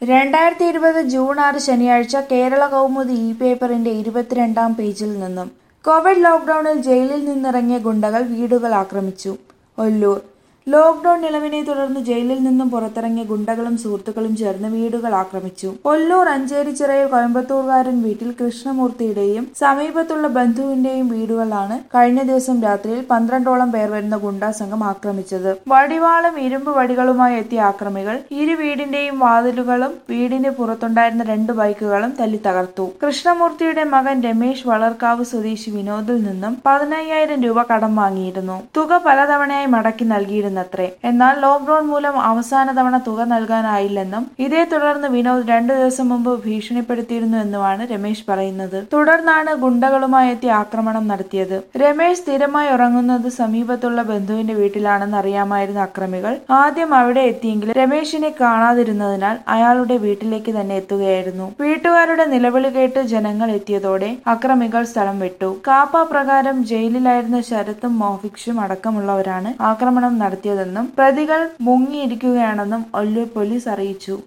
രണ്ടായിരത്തി ഇരുപത് ജൂൺ ആറ് ശനിയാഴ്ച കേരള കൗമുദി ഇ പേപ്പറിന്റെ ഇരുപത്തിരണ്ടാം പേജിൽ നിന്നും കോവിഡ് ലോക്ഡൌണിൽ ജയിലിൽ നിന്നിറങ്ങിയ ഗുണ്ടകൾ വീടുകൾ ആക്രമിച്ചു ഒല്ലൂർ ലോക്ഡൌൺ നിലവിനെ തുടർന്ന് ജയിലിൽ നിന്നും പുറത്തിറങ്ങിയ ഗുണ്ടകളും സുഹൃത്തുക്കളും ചേർന്ന് വീടുകൾ ആക്രമിച്ചു ഒല്ലൂർ അഞ്ചേരിച്ചിറയിൽ കോയമ്പത്തൂർകാരൻ വീട്ടിൽ കൃഷ്ണമൂർത്തിയുടെയും സമീപത്തുള്ള ബന്ധുവിന്റെയും വീടുകളാണ് കഴിഞ്ഞ ദിവസം രാത്രിയിൽ പന്ത്രണ്ടോളം പേർ വരുന്ന ഗുണ്ടാ സംഘം ആക്രമിച്ചത് വടിവാളും ഇരുമ്പ് വടികളുമായി എത്തിയ ആക്രമികൾ ഇരു വീടിന്റെയും വാതിലുകളും വീടിന് പുറത്തുണ്ടായിരുന്ന രണ്ട് ബൈക്കുകളും തല്ലി തകർത്തു കൃഷ്ണമൂർത്തിയുടെ മകൻ രമേശ് വളർക്കാവ് സ്വദേശി വിനോദിൽ നിന്നും പതിനയ്യായിരം രൂപ കടം വാങ്ങിയിരുന്നു തുക പലതവണയായി മടക്കി നൽകിയിരുന്നത്രേ എന്നാൽ ലോക്ഡൌൺ മൂലം അവസാന തവണ തുക നൽകാനായില്ലെന്നും ഇതേ തുടർന്ന് വിനോദ് രണ്ടു ദിവസം മുമ്പ് ഭീഷണിപ്പെടുത്തിയിരുന്നു എന്നുമാണ് രമേശ് പറയുന്നത് തുടർന്നാണ് ഗുണ്ടകളുമായി എത്തി ആക്രമണം നടത്തിയത് രമേശ് സ്ഥിരമായി ഉറങ്ങുന്നത് സമീപത്തുള്ള ബന്ധുവിന്റെ വീട്ടിലാണെന്ന് അറിയാമായിരുന്ന അക്രമികൾ ആദ്യം അവിടെ എത്തിയെങ്കിലും രമേശിനെ കാണാതിരുന്നതിനാൽ അയാളുടെ വീട്ടിലേക്ക് തന്നെ എത്തുകയായിരുന്നു വീട്ടുകാരുടെ നിലവിളി കേട്ട് ജനങ്ങൾ എത്തിയതോടെ അക്രമികൾ സ്ഥലം വിട്ടു കാപ്പ പ്രകാരം ജയിലിലായിരുന്ന ശരത്തും മോഫിക്ഷും അടക്കമുള്ളവരാണ് ആക്രമണം നടത്തിയതെന്നും പ്രതികൾ മുങ്ങിയിരിക്കുകയാണെന്നും ഒല്ലൂർ പോലീസ് അറിയിച്ചു